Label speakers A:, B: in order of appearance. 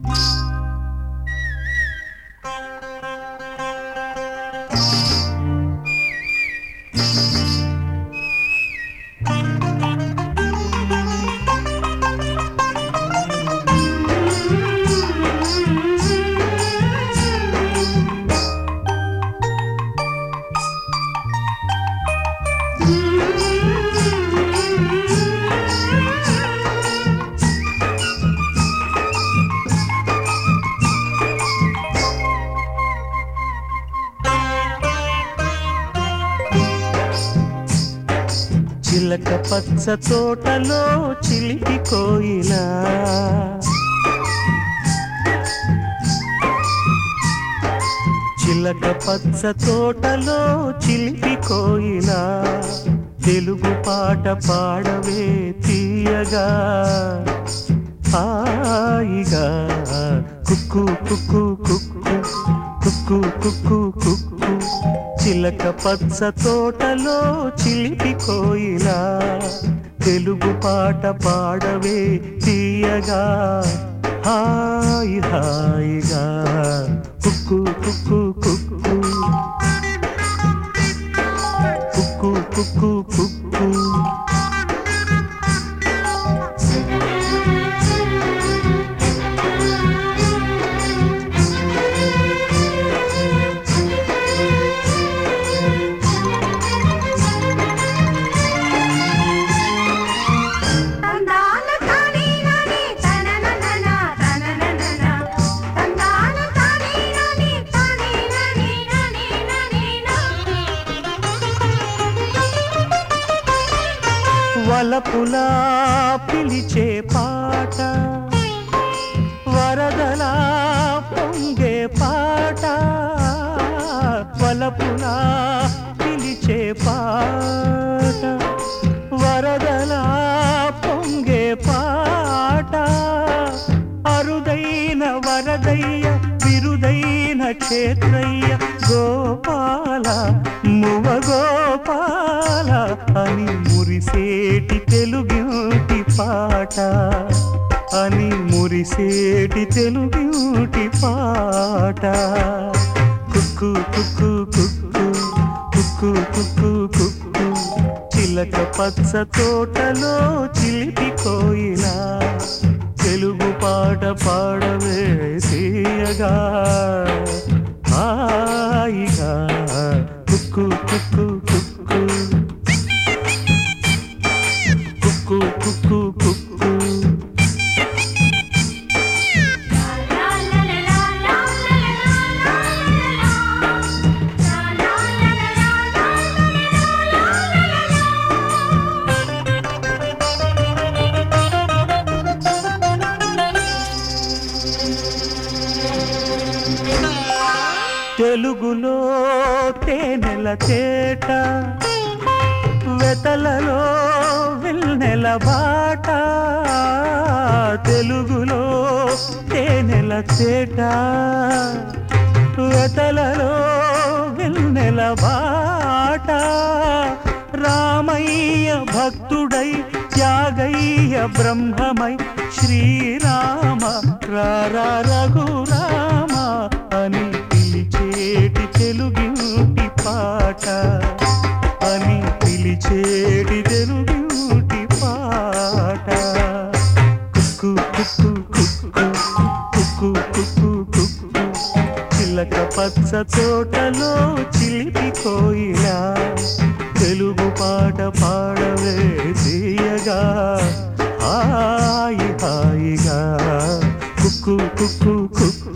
A: చిలక పచ్చ తోటలో చిలిపి కోయిలా చిలక పచ్చ తోటలో చిలిపి కోయిలా తెలుగు పాట పాడవే తీయగా హాయిగా కుక్కు కుక్కు కుక్కు కుక్కు కుక్కు కుక్కు చిలక పచ్చ తోటలో చిలిపి కోయిలా తెలుగు పాట పాడవే తీయగా హాయి హాయిగా కుక్కు కుక్కు కుక్కు కుక్కు కుక్కు కుక్కు
B: తందాన తానే నానే తనననన తనననన తందాన తానే నానే తానే నానే నానే నానే
A: వలపులా పిలిచే పాట వరదలా పొంగే పాట వలపులా పిలిచే పాట వరదలా పొంగే పాట అరుదైన వరదయ్య విరుదైన క్షేత్రయ్య గోపాల మువ గోపాల అని మురిసేటి తెలుగుటి పాట అని మురిసేటి తెలుగుటి పాట కుక్కు కుక్కు కుక్కు కుక్కు కుక్కు కుక్కు చిలక పచ్చ తోటలో చిలిపి కోయిలా తెలుగు పాట పాడవే తీయగా హాయిగా కుక్కు కుక్కు కుక్కు కుక్కు కుక్కు కుక్కు తెలుగులో తేనెల తేట వెతలలో విల్నెల బాట తెలుగులో తేనెల తేట వెతలలో విల్నెల బాట రామయ్య భక్తుడై త్యాగయ్య బ్రహ్మమై శ్రీరామ రారా రఘురామ అని పిలిచేటి తెలుగుటి పాట అని పిలిచేటి తెలుగుటి పాట కుక్కు కుక్కు కుక్కు కుక్కు కుక్కు కుక్కు చిలక పచ్చ తోటలో చిలిపి కోయిలా తెలుగు పాట పాడవే తీయగా హాయి హాయిగా కుక్కు కుక్కు కుక్కు